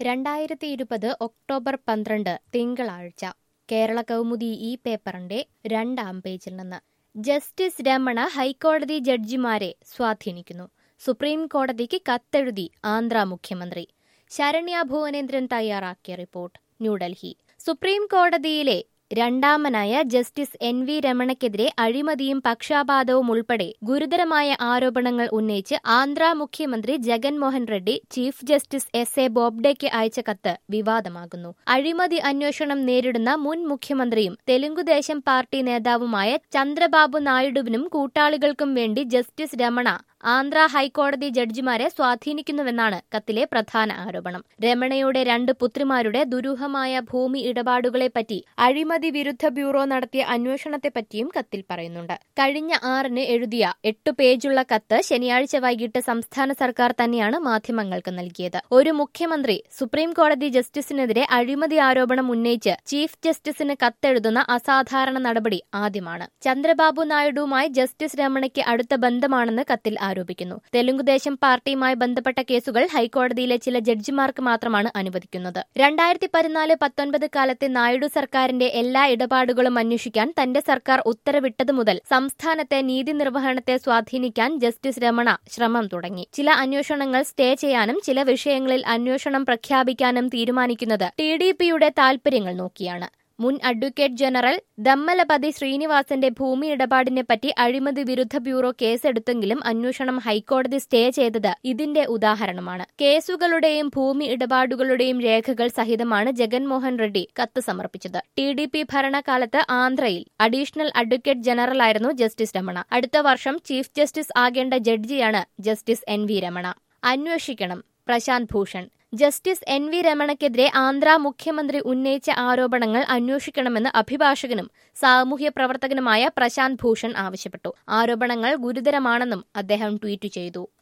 രണ്ടായിരത്തി ഇരുപത് ഒക്ടോബർ പന്ത്രണ്ട് തിങ്കളാഴ്ച കേരള കൗമുദി ഈ പേപ്പറിന്റെ രണ്ടാം പേജിൽ നിന്ന് ജസ്റ്റിസ് രമണ ഹൈക്കോടതി ജഡ്ജിമാരെ സ്വാധീനിക്കുന്നു സുപ്രീം കോടതിക്ക് കത്തെഴുതി ആന്ധ്ര മുഖ്യമന്ത്രി ശരണ്യ ഭുവനേന്ദ്രൻ തയ്യാറാക്കിയ റിപ്പോർട്ട് ന്യൂഡൽഹി സുപ്രീം കോടതിയിലെ രണ്ടാമനായ ജസ്റ്റിസ് എൻ വി രമണയ്ക്കെതിരെ അഴിമതിയും പക്ഷാപാതവും ഉൾപ്പെടെ ഗുരുതരമായ ആരോപണങ്ങൾ ഉന്നയിച്ച് ആന്ധ്ര മുഖ്യമന്ത്രി Jaganmohan Reddy chief justice S A ബോബ്ഡെയ്ക്ക് അയച്ച കത്ത് വിവാദമാകുന്നു അഴിമതി അന്വേഷണം നേരിടുന്ന മുൻ മുഖ്യമന്ത്രിയും തെലുങ്കുദേശം പാർട്ടി നേതാവുമായ ചന്ദ്രബാബു നായിഡുവിനും കൂട്ടാളികൾക്കും വേണ്ടി ജസ്റ്റിസ് രമണ ആന്ധ്ര ഹൈക്കോടതി ജഡ്ജിമാരെ സ്വാധീനിക്കുന്നുവെന്നാണ് കത്തിലെ പ്രധാന ആരോപണം രമണയുടെ രണ്ട് പുത്രിമാരുടെ ദുരൂഹമായ ഭൂമി ഇടപാടുകളെപ്പറ്റി അഴിമതി വിരുദ്ധ ബ്യൂറോ നടത്തിയ അന്വേഷണത്തെപ്പറ്റിയും കത്തിൽ പറയുന്നുണ്ട് കഴിഞ്ഞ ആറിന് എഴുതിയ എട്ട് പേജുള്ള കത്ത് ശനിയാഴ്ച വൈകിട്ട് സംസ്ഥാന സർക്കാർ തന്നെയാണ് മാധ്യമങ്ങൾക്ക് നൽകിയത് ഒരു മുഖ്യമന്ത്രി സുപ്രീം കോടതി ജസ്റ്റിസിനെതിരെ അഴിമതി ആരോപണം ഉന്നയിച്ച് ചീഫ് ജസ്റ്റിസിന് കത്തെഴുതുന്ന അസാധാരണ നടപടി ആദ്യമാണ് ചന്ദ്രബാബു നായിഡുവുമായി ജസ്റ്റിസ് രമണയ്ക്ക് അടുത്ത ബന്ധമാണെന്ന് കത്തിൽ ആരോപിക്കുന്നു തെലുങ്കുദേശം പാർട്ടിയുമായി ബന്ധപ്പെട്ട കേസുകൾ ഹൈക്കോടതിയിലെ ചില ജഡ്ജിമാർക്ക് മാത്രമാണ് അനുവദിക്കുന്നത് രണ്ടായിരത്തി പതിനാല് പത്തൊൻപത് കാലത്തെ നായിഡു സർക്കാരിന്റെ എല്ലാ ഇടപാടുകളും അന്വേഷിക്കാൻ തന്റെ സർക്കാർ ഉത്തരവിട്ടതു മുതൽ സംസ്ഥാനത്തെ നീതി നിർവഹണത്തെ സ്വാധീനിക്കാൻ ജസ്റ്റിസ് രമണ ശ്രമം തുടങ്ങി ചില അന്വേഷണങ്ങൾ സ്റ്റേ ചെയ്യാനും ചില വിഷയങ്ങളിൽ അന്വേഷണം പ്രഖ്യാപിക്കാനും തീരുമാനിക്കുന്നത് ടി ഡി പിയുടെ താൽപര്യങ്ങൾ നോക്കിയാണ് മുൻ അഡ്വക്കേറ്റ് ജനറൽ ദമ്മലപതി ശ്രീനിവാസന്റെ ഭൂമി ഇടപാടിനെ പറ്റി അഴിമതി വിരുദ്ധ ബ്യൂറോ കേസെടുത്തെങ്കിലും അന്വേഷണം ഹൈക്കോടതി സ്റ്റേ ചെയ്തത് ഇതിന്റെ ഉദാഹരണമാണ് കേസുകളുടെയും ഭൂമി ഇടപാടുകളുടെയും രേഖകൾ സഹിതമാണ് ജഗൻമോഹൻ റെഡ്ഡി കത്ത് സമർപ്പിച്ചത് ടി ഡി പി ഭരണകാലത്ത് ആന്ധ്രയിൽ അഡീഷണൽ അഡ്വക്കേറ്റ് ജനറലായിരുന്നു ജസ്റ്റിസ് രമണ അടുത്ത വർഷം ചീഫ് ജസ്റ്റിസ് ആകേണ്ട ജഡ്ജിയാണ് ജസ്റ്റിസ് എൻ വി രമണ അന്വേഷിക്കണം Prashant Bhushan justice N V രമണയ്ക്കെതിരെ ആന്ധ്ര മുഖ്യമന്ത്രി ഉന്നയിച്ച ആരോപണങ്ങൾ അന്വേഷിക്കണമെന്ന് അഭിഭാഷകനും സാമൂഹ്യ പ്രവർത്തകനുമായ പ്രശാന്ത് ഭൂഷൺ ആവശ്യപ്പെട്ടു ആരോപണങ്ങൾ ഗുരുതരമാണെന്നും അദ്ദേഹം ട്വീറ്റ് ചെയ്തു